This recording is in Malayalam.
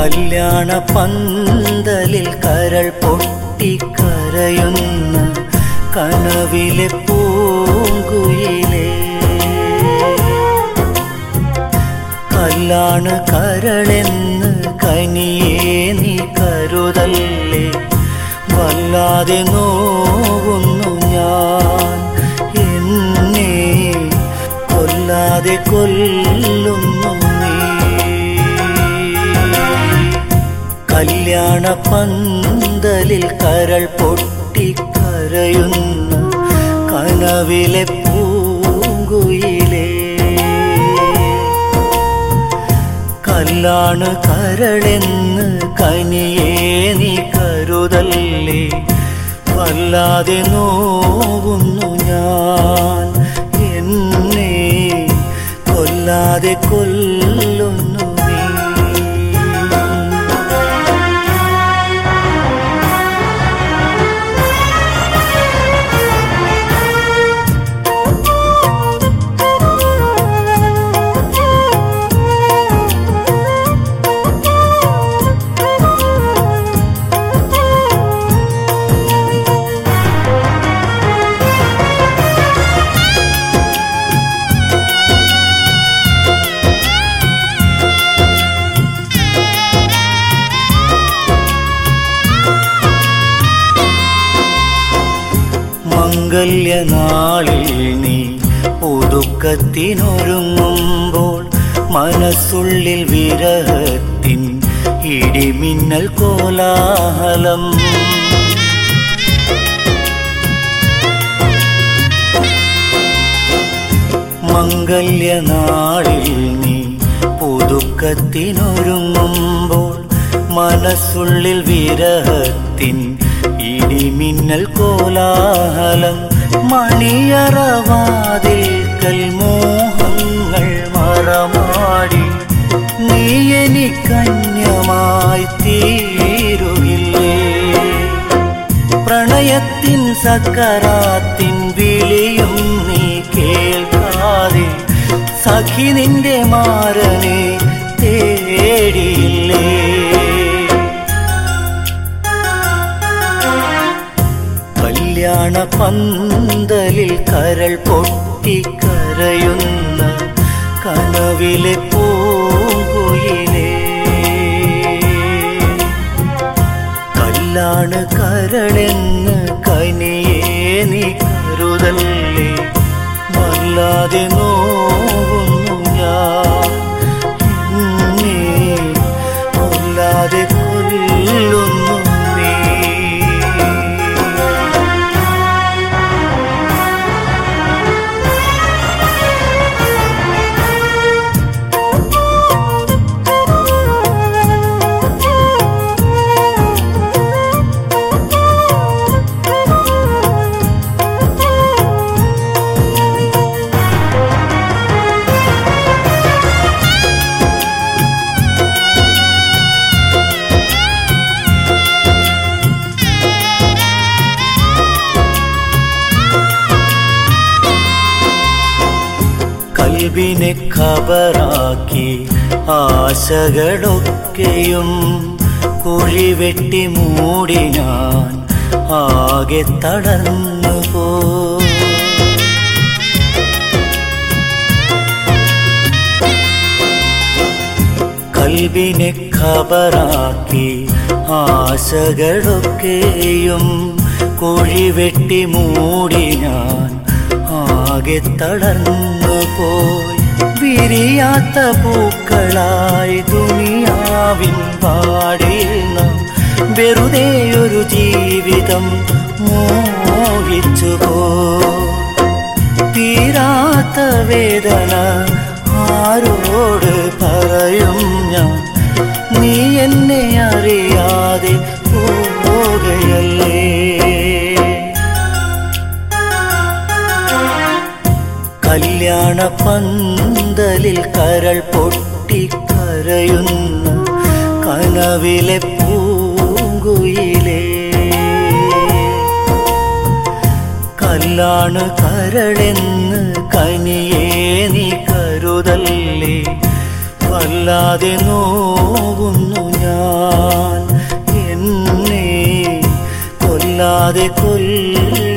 കല്യാണ പന്തലിൽ കരൾ പൊട്ടിക്കരയുന്ന കനവിലെ പൂങ്കുയിലേ കല്ലാണ് കരളെന്ന് കനിയേ നീ കരുതല്ലേ വല്ലാതെ നോവുന്നു ഞാൻ എന്നെ കൊല്ലാതെ കൊല്ലുന്നു നീ കല്യാണ പന്തലിൽ കരൾ പൊട്ടിക്കരയുന്ന കനവിലെ പൂങ്കുയിലേ കല്ലാണ് കരളെന്ന് കനിയേ നീ കരുതല്ലേ വല്ലാതെ നോവുന്നു ഞാൻ എന്നെ കൊല്ലാതെ കൊല്ലുന്നു നീ മംഗല്യനാളിൽ നീ ഒതുക്കത്തിനൊരുങ്ങുമ്പോൾ മനസ്സുള്ളിൽ വിരഹത്തിൻ ഇടിമിന്നൽ കോലാഹലം മംഗല്യനാളിൽ നീ പുതുക്കത്തിനൊരുങ്ങുമ്പോൾ മനസ്സുള്ളിൽ വിരഹത്തിൻ ഇടിമിന്നൽ കോലാഹലം മണിയറവാതിൽക്കൽ മോഹങ്ങൾ മറമാടി നീ എനിക്കന്യമായി തീരുകില്ലേ പ്രണയത്തിൻ സക്കറാത്തിൻ വിളിയും നീ കേൾക്കാതെ സഖി നിന്റെ മാരനെ തേടിയില്ലേ കല്യാണ പന്തലിൽ കരൾ പൊട്ടിക്കരയുന്ന കനവിലെ പൂങ്കുയിലേ കല്ലാണ് കരളെന്ന് കനിയേ നീ കരുതല്ലേ വല്ലാതെ നോവുന്നു ഞാൻ എന്നെ കൊല്ലാതെ കൊല്ലുന്നു നീ കൽവിനെ ഖബറാക്കി ആശകളൊക്കെയും കുഴിവെട്ടി മൂടി ഞാൻ ആകെ തടർന്നു പോ കൽവിനെ ഖബറാക്കി ആശകളൊക്കെയും കുഴിവെട്ടി മൂടി ഞാൻ ആകെ തളർന്നു പോയി വിരിയാത്ത പൂക്കളായി ദുനിയാവിൻ പാടിൽ നാം വെറുതെ ഒരു ജീവിതം മോഹിച്ചു പോ തീരാത്ത വേദന ആരോട് പറയും ഞാൻ നീ എന്നെ അറിയാതെ പോകയല്ലേ കല്യാണ പന്തലിൽ കരൾ പൊട്ടിക്കരയുന്ന കനവിലെ പൂങ്കുയിലേ കല്ലാണ് കരളെന്ന് കനിയേ നീ കരുതല്ലേ വല്ലാതെ നോവുന്നു ഞാൻ എന്നെ കൊല്ലാതെ കൊല്ല